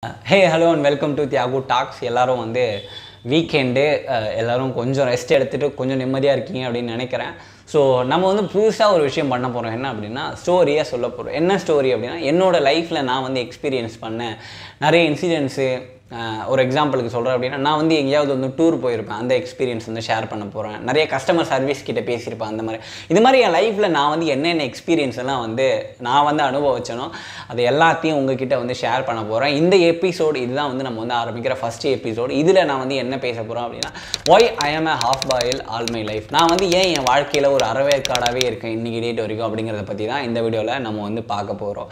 hey hello and welcome to Thiyagu talks எல்லாரும் வந்து weekend எல்லாரும் கொஞ்சம் ரெஸ்ட் எடுத்துகிட்டு கொஞ்சம் நிம்மதியாக இருக்கீங்க அப்படின்னு நினைக்கிறேன் ஸோ நம்ம வந்து புதுசாக ஒரு விஷயம் பண்ண போகிறோம் என்ன அப்படின்னா ஸ்டோரியாக சொல்ல போகிறோம் என்ன ஸ்டோரி அப்படின்னா என்னோட லைஃப்பில் நான் வந்து எக்ஸ்பீரியன்ஸ் பண்ணேன் நிறைய இன்சிடென்ட்ஸு ஒரு எக்ஸாம்பிளுக்கு சொல்கிறேன் அப்படின்னா நான் வந்து எங்கேயாவது வந்து டூர் போயிருப்பேன் அந்த எக்ஸ்பீரியன்ஸ் வந்து ஷேர் பண்ண போகிறேன் நிறைய கஸ்டமர் சர்வீஸ் கிட்ட பேசியிருப்பேன் அந்த மாதிரி இது மாதிரி என் லைஃப்பில் நான் வந்து என்னென்ன எக்ஸ்பீரியன்ஸ் எல்லாம் வந்து நான் வந்து அனுபவிச்சனோ அது எல்லாத்தையும் உங்ககிட்ட வந்து ஷேர் பண்ண போகிறேன் இந்த எபிசோடு இதுதான் வந்து நம்ம வந்து ஆரம்பிக்கிற ஃபஸ்ட் எபிசோடு இதில் நான் வந்து என்ன பேச போகிறோம் அப்படின்னா Y I am a half boil all my life நான் வந்து ஏன் என் வாழ்க்கையில் ஒரு அறவேற்காடாகவே இருக்கேன் இன்றைக்கி டேட் வரைக்கும் அப்படிங்கிறத பற்றி தான் இந்த வீடியோவில் நம்ம வந்து பார்க்க போகிறோம்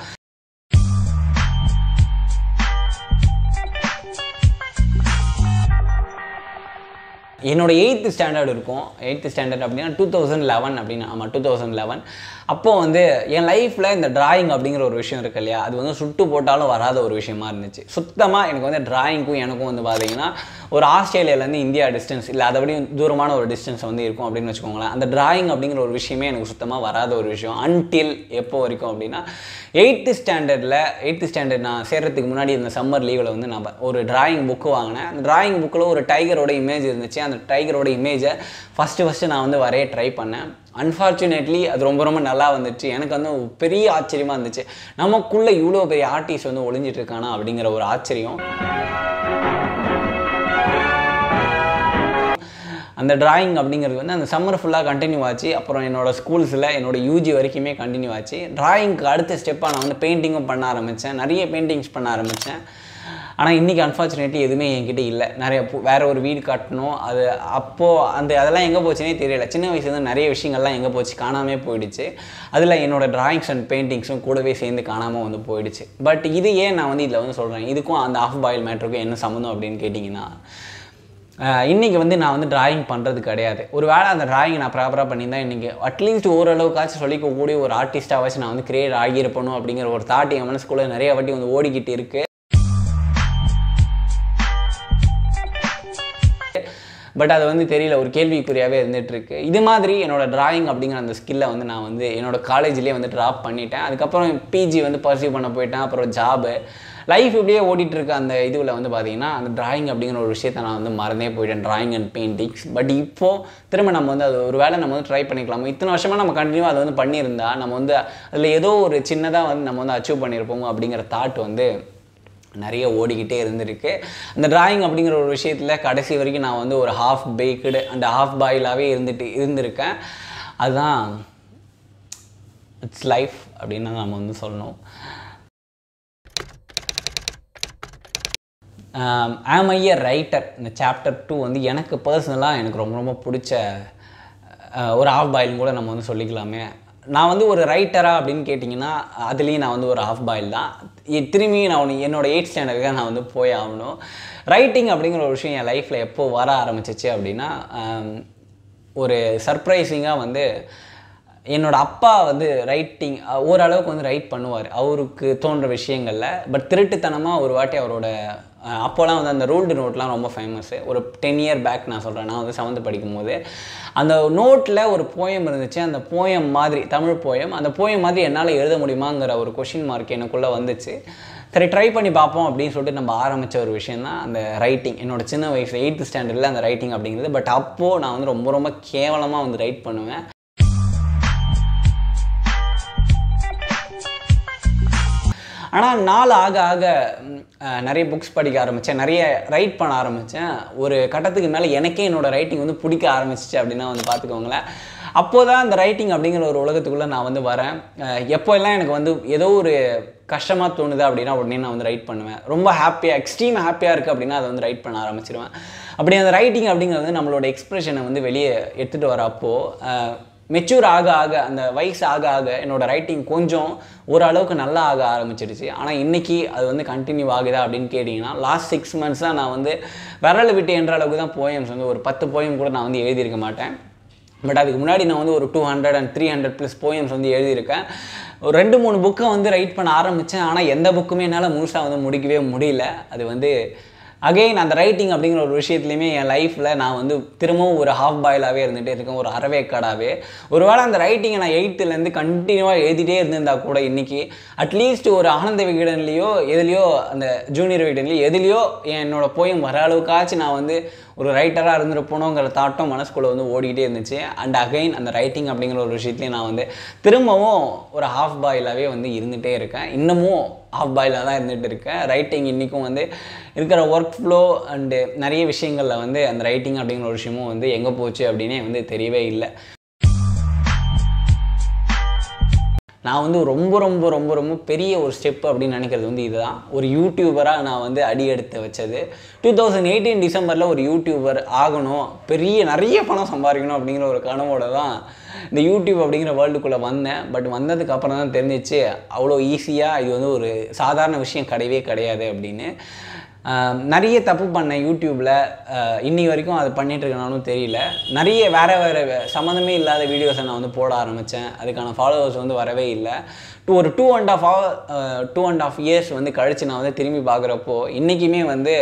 என்னோட எயித்து ஸ்டாண்டர்ட் இருக்கும் எயித்து ஸ்டாண்டர்ட் அப்படின்னா டூ தௌசண்ட் லெவன் அப்படின்னு ஆமாம் டூ தௌசண்ட் லெவன் அப்போது வந்து என் லைஃப்பில் இந்த டிராயிங் அப்படிங்கிற ஒரு விஷயம் இருக்கு இல்லையா அது வந்து சுட்டு போட்டாலும் வராத ஒரு விஷயமா இருந்துச்சு சுத்தமாக எனக்கு வந்து டிராயிங்க்கும் எனக்கும் வந்து பார்த்தீங்கன்னா ஒரு ஆஸ்திரேலியாவிலேருந்து இந்தியா டிஸ்டன்ஸ் இல்லை அதை விட தூரமான ஒரு டிஸ்டன்ஸ் வந்து இருக்கும் அப்படின்னு வச்சுக்கோங்களேன் அந்த டிராயிங் அப்படிங்கிற ஒரு விஷயமே எனக்கு சுத்தமாக வராத ஒரு விஷயம் அன்டில் எப்போ வரைக்கும் அப்படின்னா எயித்து ஸ்டாண்டர்டில் எயித்து ஸ்டாண்டர்ட் நான் சேர்றதுக்கு முன்னாடி இந்த சம்மர் லீவில் வந்து நான் ஒரு டிராயிங் புக்கு வாங்கினேன் அந்த டிராயிங் புக்கில் ஒரு டைகரோட இமேஜ் இருந்துச்சு அந்த டைகரோட இமேஜை ஃபஸ்ட்டு ஃபஸ்ட்டு நான் வந்து வரைய ட்ரை பண்ணேன் அன்ஃபார்ச்சுனேட்லி அது ரொம்ப ரொம்ப நல்லா வந்துச்சு எனக்கு வந்து பெரிய ஆச்சரியமாக இருந்துச்சு நமக்குள்ளே இவ்வளோ பெரிய ஆர்டிஸ்ட் வந்து ஒளிஞ்சிட்டு இருக்கானா அப்படிங்கிற ஒரு ஆச்சரியம் அந்த டிராயிங் அப்படிங்கிறது வந்து அந்த சம்மர் ஃபுல்லாக கண்டினியூ ஆச்சு அப்புறம் என்னோடய ஸ்கூல்ஸில் என்னோட யூஜி வரைக்குமே கண்டினியூ ஆச்சு டிராயிங்க்கு அடுத்த ஸ்டெப்பாக நான் வந்து பெயிண்டிங்கும் பண்ண ஆரம்பித்தேன் நிறைய பெயிண்டிங்ஸ் பண்ண ஆரம்பித்தேன் ஆனால் இன்றைக்கி அன்ஃபார்ச்சுனேட்லி எதுவுமே என்கிட்ட இல்லை நிறைய வேறு ஒரு வீடு கட்டணும் அது அப்போது அந்த அதெல்லாம் எங்கே போச்சுனே தெரியல சின்ன வயசுலேருந்து நிறைய விஷயங்கள்லாம் எங்கே போச்சு காணாமே போயிடுச்சு அதில் என்னோடய டிராயிங்ஸ் அண்ட் பெயிண்டிங்ஸும் கூடவே சேர்ந்து காணாமல் வந்து போயிடுச்சு பட் இது ஏன் நான் வந்து இதில் வந்து சொல்கிறேன் இதுக்கும் அந்த ஆஃப் பாயில் மேட்ருக்கும் என்ன சம்மந்தம் அப்படின்னு கேட்டிங்கன்னா இன்றைக்கி வந்து நான் வந்து டிராயிங் பண்ணுறது கிடையாது ஒரு வேளை அந்த டிராயிங் நான் ப்ராப்பராக பண்ணியிருந்தேன் இன்றைக்கி அட்லீஸ்ட் ஓரளவுக்காச்சும் சொல்லிக்கக்கூடிய ஒரு ஆர்டிஸ்ட்டாக நான் வந்து கிரியேட் ஆகியிருப்பணும் அப்படிங்கிற ஒரு தாட் என் மனசுக்குள்ளே நிறைய வாட்டி வந்து ஓடிக்கிட்டு இருக்குது பட் அது வந்து தெரியல ஒரு கேள்விக்குறியாகவே இருந்துகிட்டு இருக்கு இது மாதிரி என்னோட டிராயிங் அப்படிங்கிற அந்த ஸ்கில்லை வந்து நான் வந்து என்னோட காலேஜ்லேயே வந்து ட்ராப் பண்ணிட்டேன் அதுக்கப்புறம் பிஜி வந்து பர்சியூ பண்ண போயிட்டேன் அப்புறம் ஜாபு லைஃப் இப்படியே ஓடிட்டு இருக்க அந்த இதுவில் வந்து பார்த்தீங்கன்னா அந்த டிராயிங் அப்படிங்கிற ஒரு விஷயத்தை நான் வந்து மறந்தே போயிட்டேன் டிராயிங் அண்ட் பெயிண்டிங்ஸ் பட் இப்போது திரும்ப நம்ம வந்து அது ஒரு வேளை நம்ம வந்து ட்ரை பண்ணிக்கலாமோ இத்தனை வருஷமாக நம்ம கண்டினியூவாக அதை வந்து பண்ணியிருந்தா நம்ம வந்து அதில் ஏதோ ஒரு சின்னதாக வந்து நம்ம வந்து அச்சீவ் பண்ணியிருப்போம் அப்படிங்கிற தாட் வந்து நிறைய ஓடிக்கிட்டே இருந்திருக்கு அந்த டிராயிங் அப்படிங்கிற ஒரு விஷயத்தில் கடைசி வரைக்கும் நான் வந்து ஒரு ஹாஃப் பேக்கடு அந்த ஹாஃப் பாயிலாகவே இருந்துட்டு இருந்திருக்கேன் அதுதான் இட்ஸ் லைஃப் அப்படின்னு நம்ம வந்து சொல்லணும் ஆம் ஐய ரைட்டர் இந்த சாப்டர் டூ வந்து எனக்கு பர்சனலாக எனக்கு ரொம்ப ரொம்ப பிடிச்ச ஒரு ஆஃப் பாயிலும் கூட நம்ம வந்து சொல்லிக்கலாமே நான் வந்து ஒரு ரைட்டரா அப்படின்னு கேட்டிங்கன்னா அதுலேயும் நான் வந்து ஒரு ஆஃப் பாயில் தான் திரும்பி நான் ஒன்று என்னோடய எயிட் ஸ்டாண்டர்டுக்காக நான் வந்து போய் ஆகணும் ரைட்டிங் அப்படிங்கிற ஒரு விஷயம் என் லைஃப்பில் எப்போ வர ஆரம்பிச்சிச்சு அப்படின்னா ஒரு சர்ப்ரைசிங்காக வந்து என்னோடய அப்பா வந்து ரைட்டிங் ஓரளவுக்கு வந்து ரைட் பண்ணுவார் அவருக்கு தோன்ற விஷயங்களில் பட் திருட்டுத்தனமாக ஒரு வாட்டி அவரோட அப்போலாம் வந்து அந்த ரூல்டு நோட்லாம் ரொம்ப ஃபேமஸ்ஸு ஒரு டென் இயர் பேக் நான் சொல்கிறேன் நான் வந்து செவன்த்து படிக்கும்போது அந்த நோட்டில் ஒரு போயம் இருந்துச்சு அந்த போயம் மாதிரி தமிழ் போயம் அந்த போயம் மாதிரி என்னால் எழுத முடியுமாங்கிற ஒரு கொஷின் மார்க் எனக்குள்ளே வந்துச்சு சரி ட்ரை பண்ணி பார்ப்போம் அப்படின்னு சொல்லிட்டு நம்ம ஆரம்பித்த ஒரு விஷயம் தான் அந்த ரைட்டிங் என்னோட சின்ன வயசு எயித்து ஸ்டாண்டர்டில் அந்த ரைட்டிங் அப்படிங்கிறது பட் அப்போது நான் வந்து ரொம்ப ரொம்ப கேவலமாக வந்து ரைட் பண்ணுவேன் ஆனால் நாள் ஆக ஆக நிறைய புக்ஸ் படிக்க ஆரம்பித்தேன் நிறைய ரைட் பண்ண ஆரம்பித்தேன் ஒரு கட்டத்துக்கு மேலே எனக்கே என்னோடய ரைட்டிங் வந்து பிடிக்க ஆரம்பிச்சிச்சு அப்படின்னா வந்து பார்த்துக்கோங்களேன் அப்போது தான் அந்த ரைட்டிங் அப்படிங்கிற ஒரு உலகத்துக்குள்ளே நான் வந்து வரேன் எப்போ எல்லாம் எனக்கு வந்து ஏதோ ஒரு கஷ்டமாக தோணுது அப்படின்னா உடனே நான் வந்து ரைட் பண்ணுவேன் ரொம்ப ஹாப்பியாக எக்ஸ்ட்ரீம் ஹாப்பியாக இருக்குது அப்படின்னா அதை வந்து ரைட் பண்ண ஆரம்பிச்சிருவேன் அப்படி அந்த ரைட்டிங் அப்படிங்கிறது நம்மளோட எக்ஸ்ப்ரெஷனை வந்து வெளியே எடுத்துகிட்டு வர அப்போது மெச்சூர் ஆக ஆக அந்த வயசு ஆக ஆக என்னோடய ரைட்டிங் கொஞ்சம் ஓரளவுக்கு நல்லா ஆக ஆரம்பிச்சிடுச்சு ஆனால் இன்றைக்கி அது வந்து கண்டினியூ ஆகுதா அப்படின்னு கேட்டிங்கன்னா லாஸ்ட் சிக்ஸ் மந்த்ஸாக நான் வந்து விரல் விட்டு என்ற அளவுக்கு தான் போயம்ஸ் வந்து ஒரு பத்து போயம் கூட நான் வந்து எழுதியிருக்க மாட்டேன் பட் அதுக்கு முன்னாடி நான் வந்து ஒரு two hundred and three hundred plus poems வந்து எழுதியிருக்கேன் ஒரு ரெண்டு மூணு புக்கை வந்து ரைட் பண்ண ஆரம்பித்தேன் ஆனால் எந்த புக்குமே என்னால் முழுசாக வந்து முடிக்கவே முடியல அது வந்து அகெயின் அந்த ரைட்டிங் அப்படிங்கிற ஒரு விஷயத்துலையுமே என் லைஃப்பில் நான் வந்து திரும்பவும் ஒரு ஹாஃப் பாயிலாகவே இருந்துகிட்டே இருக்கேன் ஒரு அறவேக்காடாகவே ஒருவேளை அந்த ரைட்டிங்கை நான் எயித்துலேருந்து கண்டினியூவாக எழுதிட்டே இருந்திருந்தா கூட இன்றைக்கி அட்லீஸ்ட் ஒரு ஆனந்த விகடன்லேயோ எதுலேயோ அந்த ஜூனியர் விகடன்லேயோ எதுலேயோ என்னோட போயம் வர அளவுக்காச்சும் நான் வந்து ஒரு ரைட்டராக இருந்துருப்போனோங்கிற தாட்டம் மனசுக்குள்ளே வந்து ஓடிக்கிட்டே இருந்துச்சு அண்ட் அகைன் அந்த ரைட்டிங் அப்படிங்கிற ஒரு விஷயத்துலையும் நான் வந்து திரும்பவும் ஒரு ஹாஃப் பாயிலாகவே வந்து இருந்துகிட்டே இருக்கேன் இன்னமும் ஹாஃப் பாயிலாக தான் இருந்துகிட்டு இருக்கேன் ரைட்டிங் இன்றைக்கும் வந்து இருக்கிற ஒர்க் ஃப்ளோ அண்டு நிறைய விஷயங்களில் வந்து அந்த ரைட்டிங் அப்படிங்கிற ஒரு விஷயமும் வந்து எங்கே போச்சு அப்படின்னே வந்து தெரியவே இல்லை நான் வந்து ரொம்ப ரொம்ப ரொம்ப ரொம்ப பெரிய ஒரு ஸ்டெப் அப்படின்னு நினைக்கிறது வந்து இதுதான் ஒரு யூடியூபராக நான் வந்து அடி எடுத்து வச்சது டூ தௌசண்ட் எயிட்டீன் டிசம்பரில் ஒரு யூடியூபர் ஆகணும் பெரிய நிறைய பணம் சம்பாதிக்கணும் அப்படிங்கிற ஒரு கனவோட தான் இந்த யூடியூப் அப்படிங்கிற வேர்ல்டுக்குள்ளே வந்தேன் பட் வந்ததுக்கு அப்புறம் தான் தெரிஞ்சிச்சு அவ்வளோ ஈஸியாக இது வந்து ஒரு சாதாரண விஷயம் கிடையவே கிடையாது அப்படின்னு ஆஹ் நிறைய தப்பு பண்ணேன் யூடியூப்பில் இன்னி வரைக்கும் அது பண்ணிட்டு இருக்கனாலும் தெரியல நிறைய வேறு வேறு சம்மந்தமே இல்லாத வீடியோஸை நான் வந்து போட ஆரம்பித்தேன் அதுக்கான ஃபாலோவர்ஸ் வந்து வரவே இல்லை டூ ஒரு two and half hour two and half years வந்து கழித்து நான் வந்து திரும்பி பார்க்குறப்போ இன்றைக்குமே வந்து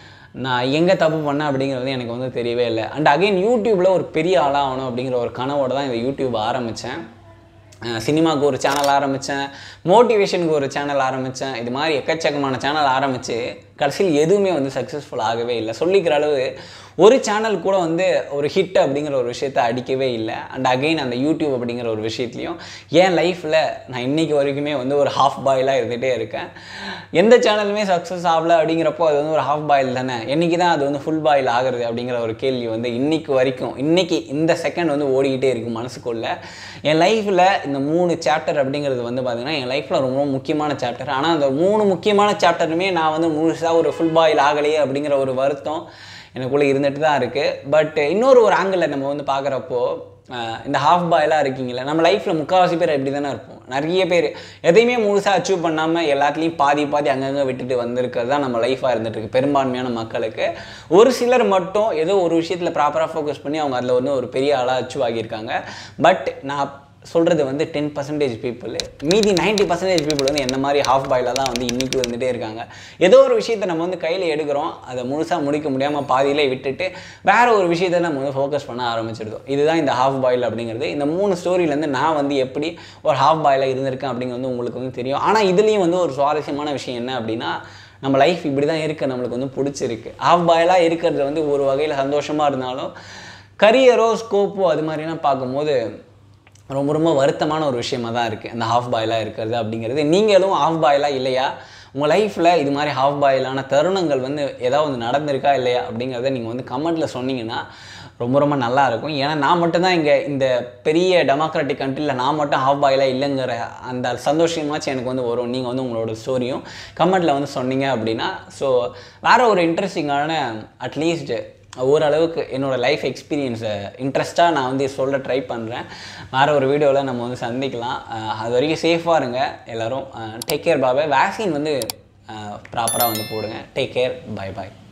நான் எங்கே தப்பு பண்ணேன் அப்படிங்கிறது எனக்கு வந்து தெரியவே இல்லை அண்ட் அகைன் யூடியூப்பில் ஒரு பெரிய ஆளாகணும் அப்படிங்கிற ஒரு கனவோட தான் இந்த யூடியூப் ஆரம்பித்தேன் சினிமாவுக்கு ஒரு சேனல் ஆரம்பித்தேன் மோட்டிவேஷனுக்கு ஒரு சேனல் ஆரம்பித்தேன் இது மாதிரி எக்கச்சக்கமான சேனல் ஆரம்பித்து கடைசியில் எதுவுமே வந்து சக்ஸஸ்ஃபுல் ஆகவே இல்லை சொல்லிக்கிற அளவு ஒரு சேனல் கூட வந்து ஒரு ஹிட் அப்படிங்கிற ஒரு விஷயத்தை அடிக்கவே இல்லை அண்ட் அகெயின் அந்த யூடியூப் அப்படிங்கிற ஒரு விஷயத்துலையும் என் லைஃப்பில் நான் இன்றைக்கி வரைக்குமே வந்து ஒரு ஹாஃப் பாயிலாக இருந்துகிட்டே இருக்கேன் எந்த சேனலுமே சக்ஸஸ் ஆகல அப்படிங்கிறப்போ அது வந்து ஒரு ஹாஃப் பாயில் தானே என்றைக்கு தான் அது வந்து ஃபுல் பாயில் ஆகுறது அப்படிங்கிற ஒரு கேள்வி வந்து இன்னைக்கு வரைக்கும் இன்னைக்கு இந்த செகண்ட் வந்து ஓடிக்கிட்டே இருக்கு மனசுக்குள்ள என் லைஃப்பில் இந்த மூணு சாப்டர் அப்படிங்கிறது வந்து பார்த்திங்கன்னா என் லைஃப்பில் ரொம்ப முக்கியமான சாப்டர் ஆனால் அந்த மூணு முக்கியமான சாப்டருமே நான் வந்து முழுசாக ஒரு ஃபுல் பாயில் ஆகலையே அப்படிங்கிற ஒரு வருத்தம் எனக்குள்ளே இருந்துட்டு தான் இருக்குது பட் இன்னொரு ஒரு ஆங்கிளில் நம்ம வந்து பார்க்குறப்போ இந்த ஹாஃப் பாயிலாக இருக்கீங்களே நம்ம லைஃப்பில் முக்கால்வாசி பேர் எப்படி தானே இருப்போம் நிறைய பேர் எதையுமே முழுசாக அச்சீவ் பண்ணாமல் எல்லாத்துலேயும் பாதி பாதி அங்கங்கே விட்டுட்டு வந்திருக்கிறது தான் நம்ம லைஃபாக இருந்துட்டு இருக்கு பெரும்பான்மையான மக்களுக்கு ஒரு சிலர் மட்டும் ஏதோ ஒரு விஷயத்தில் ப்ராப்பராக ஃபோக்கஸ் பண்ணி அவங்க அதில் வந்து ஒரு பெரிய ஆளாக அச்சீவ் ஆகியிருக்காங்க பட் நான் சொல்கிறது வந்து டென் பர்சன்டேஜ் பீப்புள் மீதி நைன்ட்டி பர்சன்டேஜ் பீப்புள் வந்து என்ன மாதிரி ஹாஃப் பாயிலாக தான் வந்து இன்றைக்கி வந்துட்டே இருக்காங்க ஏதோ ஒரு விஷயத்தை நம்ம வந்து கையில் எடுக்கிறோம் அதை முழுசாக முடிக்க முடியாமல் பாதியிலே விட்டுட்டு வேற ஒரு விஷயத்தை நம்ம வந்து ஃபோக்கஸ் பண்ண ஆரம்பிச்சிருந்தோம் இதுதான் இந்த ஹாஃப் பாயில் அப்படிங்கிறது இந்த மூணு ஸ்டோரியிலேருந்து நான் வந்து எப்படி ஒரு ஹாஃப் பாயிலாக இருந்திருக்கேன் அப்படிங்கிறது வந்து உங்களுக்கு வந்து தெரியும் ஆனால் இதுலேயும் வந்து ஒரு சுவாரஸ்யமான விஷயம் என்ன அப்படின்னா நம்ம லைஃப் இப்படி தான் இருக்குது நம்மளுக்கு வந்து பிடிச்சிருக்கு ஹாஃப் பாயிலாக இருக்கிறது வந்து ஒரு வகையில் சந்தோஷமாக இருந்தாலும் கரியரோ ஸ்கோப்போ அது மாதிரிலாம் பார்க்கும்போது ரொம்ப ரொம்ப வருத்தமான ஒரு விஷயமா தான் இருக்குது அந்த ஹாஃப் பாயிலாக இருக்கிறது அப்படிங்கிறது நீங்களும் ஹாஃப் பாயிலாக இல்லையா உங்கள் லைஃப்பில் இது மாதிரி ஹாஃப் பாயிலான தருணங்கள் வந்து ஏதாவது நடந்திருக்கா இல்லையா அப்படிங்கிறத நீங்கள் வந்து கமெண்ட்டில் சொன்னீங்கன்னா ரொம்ப ரொம்ப நல்லா இருக்கும் ஏன்னா நான் மட்டும்தான் இங்கே இந்த பெரிய டெமோக்ராட்டிக் கண்ட்ரியில் நான் மட்டும் ஹாஃப் பாயிலாக இல்லைங்கிற அந்த சந்தோஷமாச்சும் எனக்கு வந்து வரும் நீங்கள் வந்து உங்களோட ஸ்டோரியும் கமெண்ட்டில் வந்து சொன்னீங்க அப்படின்னா ஸோ வேறு ஒரு இன்ட்ரெஸ்டிங்கான அட்லீஸ்ட் ஓரளவுக்கு என்னோடய லைஃப் எக்ஸ்பீரியன்ஸை இன்ட்ரெஸ்ட்டாக நான் வந்து சொல்ல ட்ரை பண்ணுறேன் வேறு ஒரு வீடியோவில் நம்ம வந்து சந்திக்கலாம் அஹ் அது வரைக்கும் சேஃபாக இருங்க எல்லோரும் டேக் கேர் பாபாய் வேக்சின் வந்து ப்ராப்பராக வந்து போடுங்க டேக் கேர் பை பாய்